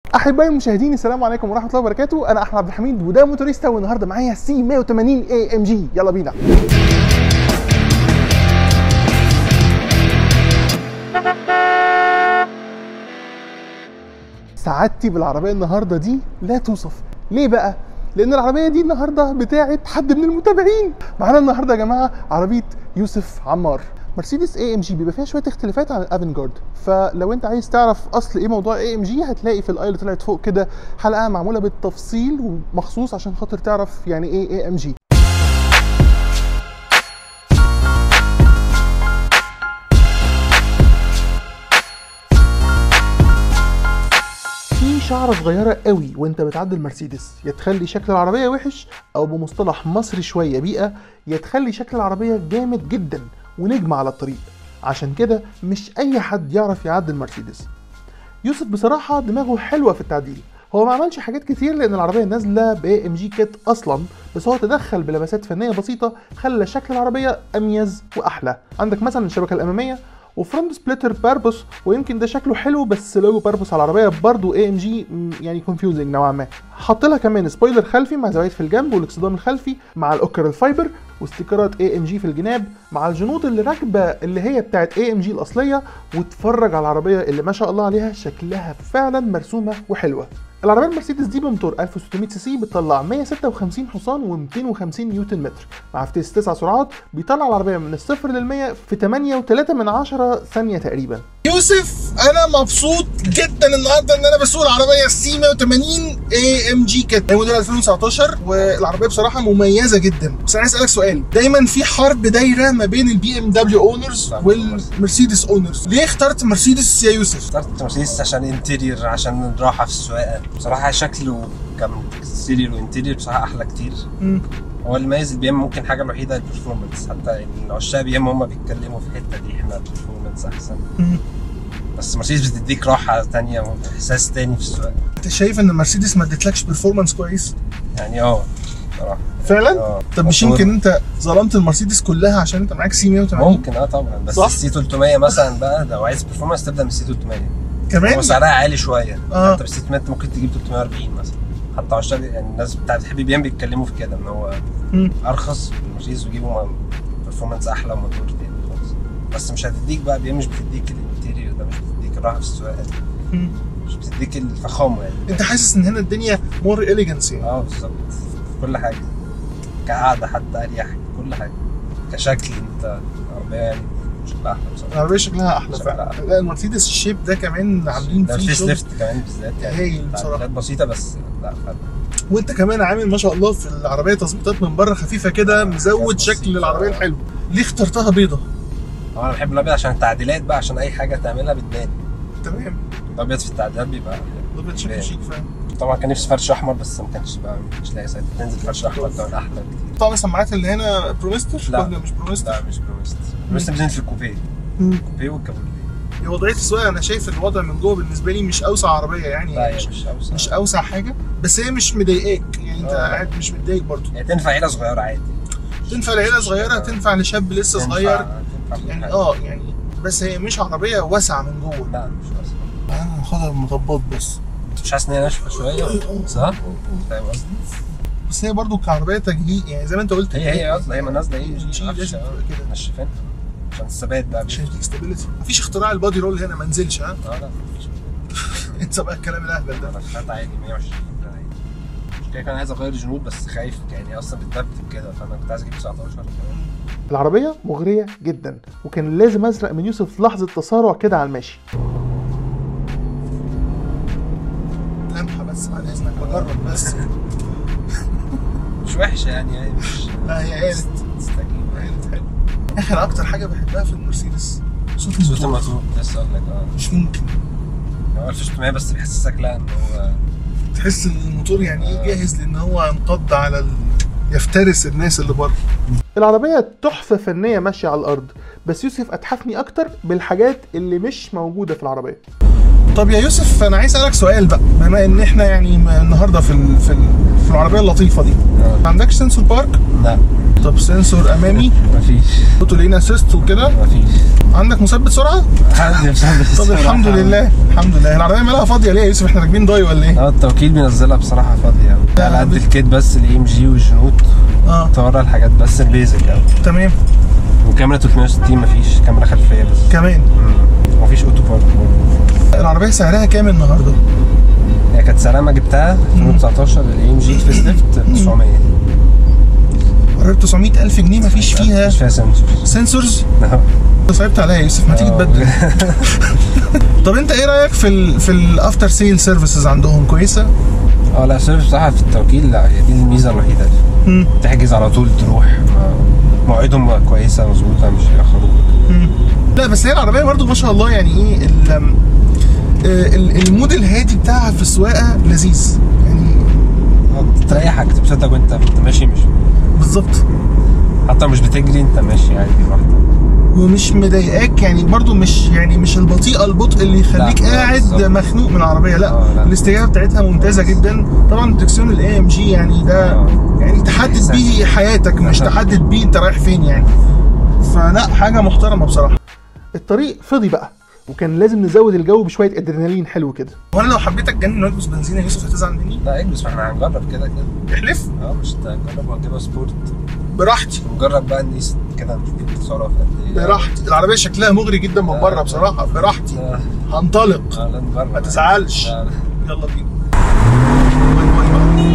احبائي المشاهدين السلام عليكم ورحمه الله وبركاته انا احمد عبد الحميد وده موتوريستا والنهارده معايا سي 180 اي ام جي يلا بينا سعادتي بالعربيه النهارده دي لا توصف ليه بقى لان العربيه دي النهارده بتاعت حد من المتابعين معانا النهارده يا جماعه عربيه يوسف عمار مرسيدس اي ام جي بيبقى فيها شويه اختلافات عن الافنجارد فلو انت عايز تعرف اصل ايه موضوع اي ام جي هتلاقي في الاي اللي طلعت فوق كده حلقه معموله بالتفصيل ومخصوص عشان خاطر تعرف يعني ايه اي ام جي في شعره صغيره قوي وانت بتعدي المرسيدس يا تخلي شكل العربيه وحش او بمصطلح مصري شويه بيئه يا تخلي شكل العربيه جامد جدا ونجم على الطريق عشان كده مش اي حد يعرف يعدي المرسيدس يوسف بصراحه دماغه حلوه في التعديل هو ما عملش حاجات كتير لان العربيه نازله ب ام جي كيت اصلا بس هو تدخل بلمسات فنيه بسيطه خلى شكل العربيه اميز واحلى عندك مثلا الشبكه الاماميه وفرونت سبليتر باربوس ويمكن ده شكله حلو بس لوجو باربوس على العربيه برضه اي ام جي يعني كونفيوزنج نوعا ما حط لها كمان سبويلر خلفي مع زوايد في الجنب والاكسدام الخلفي مع الاوكر الفايبر واستيكرات اي ام جي في الجناب مع الجنوط اللي راكبه اللي هي بتاعت اي ام جي الاصليه واتفرج على العربيه اللي ما شاء الله عليها شكلها فعلا مرسومه وحلوه العربيه المرسيدس دي بموتور 1600 سي سي بتطلع 156 حصان و250 نيوتن متر مع فتيس 9 سرعات بيطلع العربيه من الصفر لل 100 في 8.3 من 10 ثانيه تقريبا يوسف انا مبسوط جدا النهارده ان انا بسوق العربيه السي 180 اي ام جي كات هي موديل 2019 والعربيه بصراحه مميزه جدا بس انا عايز اسالك سؤال دايما في حرب دايره ما بين البي ام دبليو اونرز والمرسيدس اونرز ليه اخترت مرسيدس يا يوسف اخترت مرسيدس عشان انتيرير عشان الراحه في السواقه بصراحه شكله كان اكستيرير وانتيرير بصراحه احلى كتير مم. هو اللي ميز البي ام ممكن حاجه الوحيده البرفورمانس حتى يعني عشاق بي ام هم بيتكلموا في الحته دي احنا البرفورمانس احسن مم. بس مرسيدس بتديك راحه تانية واحساس تاني في السواقه انت شايف ان مرسيدس ما ادتلكش بيرفورمانس كويس يعني اه بصراحه فعلا اه طب مش موتور- يمكن انت ظلمت المرسيدس كلها عشان انت معاك سي 180 ممكن اه طبعا بس صح؟ السي 300 مثلا بقى لو عايز برفورمانس تبدا من السي 300 كمان هو سعرها عالي شويه اه. انت بالسي 300 ممكن تجيب 340 مثلا حتى عشان يعني الناس بتاعت بتحب بي ام بيتكلموا في كده ان هو مم. ارخص المرسيدس ويجيبوا برفورمانس احلى وموتور تاني خالص بس مش هتديك بقى بي ام مش بتديك الانتيريور ده مش بتديك الراحه في السواقه دي مم. مش بتديك الفخامه يعني انت حاسس ان هنا الدنيا مور اليجنس يعني اه بالظبط في كل حاجه كقعده حتى اريح كل حاجه كشكل انت عربيه يعني شكلها احلى بصراحه العربيه شكلها احلى شكلها فعلا أحلى. لا المرسيدس الشيب ده كمان عاملين ده فيه الفيس شغل ليفت كمان بالذات يعني هايل بصراحة. تعديلات بسيطه بس لا فرق وانت كمان عامل ما شاء الله في العربيه تظبيطات من بره خفيفه كده مزود بسيطة. شكل العربيه الحلو ليه اخترتها بيضه هو انا بحب الابيض عشان التعديلات بقى عشان اي حاجه تعملها بتبان تمام الابيض في التعديلات بيبقى الابيض شكله باين. شيك فعلا طبعا كان نفسي فرش احمر بس ما كانش بقى ما كانش لاقي ساعتها تنزل فرش احمر كمان احلى بكتير طبعا السماعات اللي هنا بروميستر لا. ولا مش بروميستر لا مش بروميست بروميست بتنزل في الكوبيه مم. الكوبيه والكابوريه هي وضعيه السواقه انا شايف الوضع من جوه بالنسبه لي مش اوسع عربيه يعني لا هي هي مش, مش اوسع مش اوسع حاجه بس هي مش مضايقاك يعني انت آه. قاعد مش متضايق برضه هي تنفع عيله صغيره عادي تنفع لعيله صغيره تنفع لشاب لسه تنفع- صغير تنفع كل يعني حاجة. اه يعني بس هي مش عربيه واسعه من جوه لا مش اوسع انا هاخدها بمطبات بس مش حاسس ان هي ناشفه شويه صح؟ فاهم قصدي؟ بس هي برضو كعربيه تجهيز يعني زي ما انت قلت هي هي اصلا هي ما نازله ايه شيء لازم عفشة، تبقى كده. منشفين عشان الثبات بقى عشان يديك ستابيليتي مفيش اختراع البادي رول هنا ما نزلش ها اه لا مفيش انسى بقى الكلام الاهبل ده انا فات عادي 120 ده عادي مش كده كان عايز اغير جنود بس خايف يعني اصلا بتدبدب كده فانا كنت عايز اجيب 19 كمان العربيه مغريه جدا وكان لازم ازرق من يوسف لحظه تسارع كده على الماشي لمحه بس بعد اذنك بجرب بس مش وحشه يعني يعني مش لا هي قالت تستجيب قالت حلو اخر اكتر حاجه بحبها في المرسيدس صوت صوت الموتور الموتور لسه اقول لك اه مش ممكن هو 1600 بس بيحسسك لا ان هو تحس ان الموتور يعني ايه آه. جاهز لان هو ينقض على ال... يفترس الناس اللي بره العربية تحفة فنية ماشية على الأرض بس يوسف أتحفني أكتر بالحاجات اللي مش موجودة في العربية طب يا يوسف انا عايز اسالك سؤال بقى بما ان احنا يعني م- النهارده في ال في ال في العربيه اللطيفه دي آه. ما عندكش سنسور بارك لا طب سنسور امامي مفيش اوتو لين اسيست وكده مفيش عندك مثبت سرعه حد مش طب الحمد لله الحمد لله العربيه مالها فاضيه ليه يا يوسف احنا راكبين ضاي ولا ايه اه التوكيل بينزلها بصراحه فاضيه قوي على قد الكيت بس الاي ام جي والجنوط اه تورى الحاجات بس البيزك قوي تمام وكاميرا 360 مفيش كاميرا خلفيه بس كمان مم. مفيش اوتو بارك برضه. العربيه سعرها كام النهارده هي كانت سلامه جبتها 2019 الاي ام جي فيس ليفت 900 عربيه 900 الف جنيه مفيش فيها مش فيها سنسور سنسورز صعبت عليا يا يوسف ما تيجي تبدل طب انت ايه رايك في ال في الافتر سيل سيرفيسز عندهم كويسه اه لا سيرفيس بصراحه في التوكيل لا هي دي الميزه الوحيده مم. تحجز على طول تروح ما- مواعيدهم كويسه مظبوطه مش هيأخروك مم. لا بس هي العربيه برضو ما شاء الله يعني ايه ال- آم، آه، ال- المود الهادي بتاعها في السواقه لذيذ يعني اه تريحك تبسطك وانت وانت ماشي مش بالظبط حتى مش بتجري انت ماشي عادي لوحدك ومش مضايقاك يعني برضو مش يعني مش البطيئه البطء اللي يخليك لا، قاعد بالظبط. مخنوق من العربيه لا, اه، لا. الاستجابه بتاعتها ممتازه جدا طبعا الدكسيون الاي ام جي يعني ده اه. يعني تحدد بيه حياتك مش اه. تحدد بيه انت رايح فين يعني فلا حاجه محترمه بصراحه الطريق فضي بقى وكان لازم نزود الجو بشويه ادرينالين حلو كده وانا لو حبيت اتجنن واكبس بنزين يا يوسف هتزعل مني لا اجلس ما احنا هنجرب كده كده احلف اه مش هنجرب وهنجيبها سبورت براحتي ونجرب بقى نقيس كده نشوف السرعه في قد ايه براحتي العربيه شكلها مغري جدا من بره بصراحه براحتي اه هنطلق اه لا نجرب ما تزعلش. لا، لا. يلا بينا باي باي بقى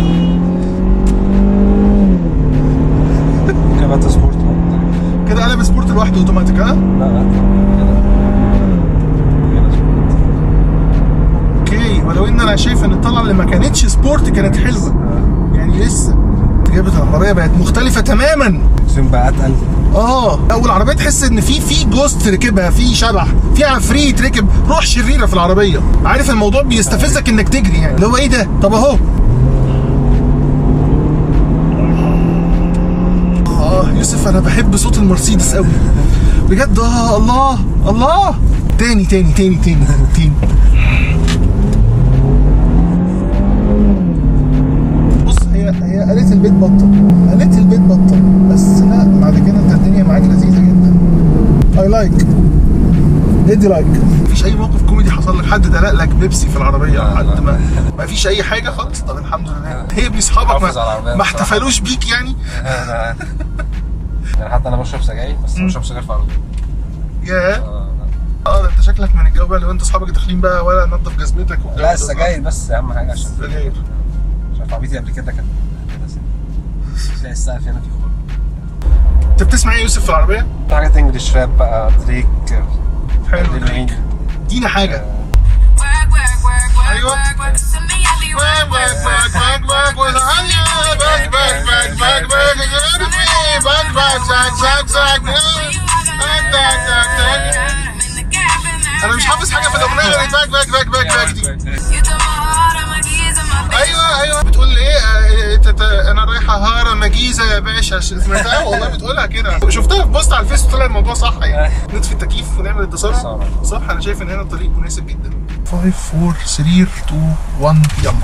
كده بقى سبورت بقى. كده قلب سبورت لوحده اوتوماتيك ها لا لا كده كده سبورت اوكي ولو ان انا شايف ان الطلعه اللي ما كانتش سبورت كانت حلوه آه. يعني لسه جابت العربيه بقت مختلفه تماما الزوم بقى اتقل اه اول عربيه تحس ان في في جوست ركبها في شبح في عفريت ركب روح شريره في العربيه عارف الموضوع بيستفزك انك تجري يعني اللي هو ايه ده طب اهو اه يوسف انا بحب صوت المرسيدس قوي بجد اه الله الله تاني تاني تاني تاني تاني بص هي هي قالت البيت بطل قالت البيت بطل بس لا بعد كده انت الدنيا معاك لذيذه جدا اي لايك ادي لايك مفيش اي موقف كوميدي حصل لك حد دلق لك بيبسي في العربيه لا، حد لا. ما ما فيش اي حاجه خالص طب الحمد لله هي باصحابك حافظ على ما, العربية ما بصراحة. احتفلوش بيك يعني انا يعني حتى انا بشرب سجاير بس مم. بشرب سجاير في عربيتي يا آه، اه ده انت شكلك من الجو بقى لو انت اصحابك داخلين بقى ولا نظف جزمتك والجو لا ده. السجاير بس اهم حاجه عشان السجاير عشان في عربيتي قبل كده كانت كده سنة. تلاقي السقف هنا في خرم انت بتسمع ايه يا يوسف في العربيه؟ في حاجات انجلش راب بقى دريك حلو ليل وين. ادينا حاجه Work, work, work, work, أيوة. work, work. To me, I be work, work, work, work. انا مش حافظ حاجه في الاغنيه غير باك باك باك باك باك دي You took my heart, I'm a keys, I'm a ايوه ايوه بتقول ايه آه، تت- انا رايحه هاره مجيزه يا باشا سمعتها والله بتقولها كده شفتها في بوست على الفيس طلع الموضوع صح يعني نطفي التكييف ونعمل التسارع تسارع. صح انا شايف ان هنا الطريق مناسب جدا 5 4 3 2 1 يلا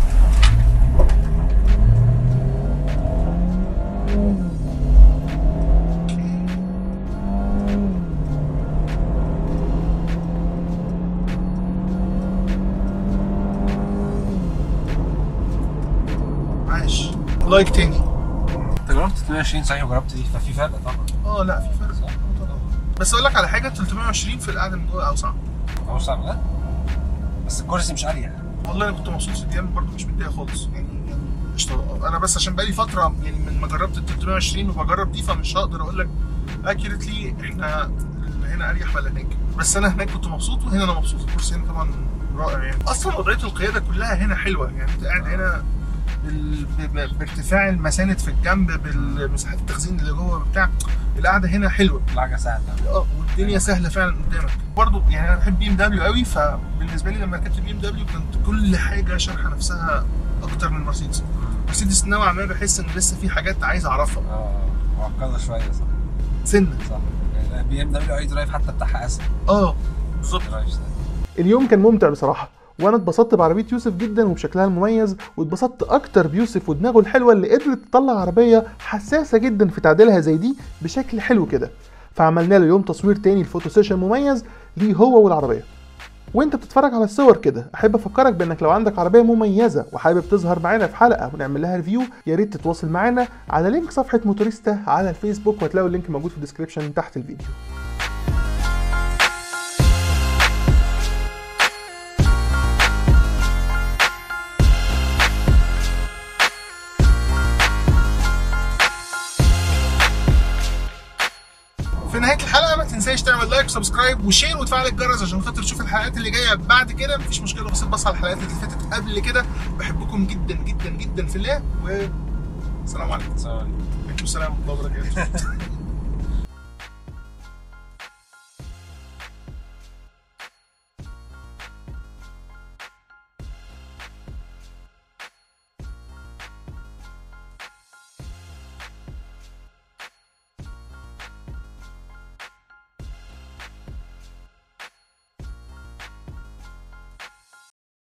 عاش لايك تاني انت جربت 22 صحيح وجربت دي ففي فرق طبعا اه لا في فرق طبعا بس اقول لك على حاجه 320 في القعده من جوه اوسع هو صعب لا بس الكرسي مش عاليه والله انا كنت مبسوط في الايام برضه مش متضايق خالص يعني يعني قشطة. انا بس عشان بقالي فتره يعني من ما جربت ال 320 وبجرب دي فمش هقدر اقول لك اكيوريتلي احنا هنا اريح ولا هناك بس انا هناك كنت مبسوط وهنا انا مبسوط الكرسي هنا طبعا رائع يعني اصلا وضعيه القياده كلها هنا حلوه يعني انت قاعد هنا بال... ب... ب... بارتفاع المساند في الجنب بالمساحات التخزين اللي جوه بتاع القعده هنا حلوه الحاجه سهله اه والدنيا سهله فعلا قدامك برضه يعني انا بحب بي ام دبليو قوي فبالنسبه لي لما ركبت بي ام دبليو كانت كل حاجه شارحه نفسها اكتر من مرسيدس مرسيدس نوعا ما بحس ان لسه في حاجات عايز اعرفها اه معقده شويه صح سنه صح بي ام دبليو اي درايف حتى بتاعها اسهل اه بالظبط درايف ده اليوم كان ممتع بصراحه وانا اتبسطت بعربيه يوسف جدا وبشكلها المميز واتبسطت اكتر بيوسف ودماغه الحلوه اللي قدرت تطلع عربيه حساسه جدا في تعديلها زي دي بشكل حلو كده فعملنا له يوم تصوير تاني الفوتو سيشن مميز ليه هو والعربيه وانت بتتفرج على الصور كده احب افكرك بانك لو عندك عربيه مميزه وحابب تظهر معانا في حلقه ونعمل لها ريفيو يا ريت تتواصل معانا على لينك صفحه موتوريستا على الفيسبوك وهتلاقوا اللينك موجود في الديسكربشن تحت الفيديو في نهايه الحلقه ما تنساش تعمل لايك وسبسكرايب وشير وتفعل الجرس عشان خاطر تشوف الحلقات اللي جايه بعد كده مفيش مشكله بس بص على الحلقات اللي فاتت قبل كده بحبكم جدا جدا جدا في الله والسلام عليكم سلام عليكم وعليكم السلام ورحمه الله وبركاته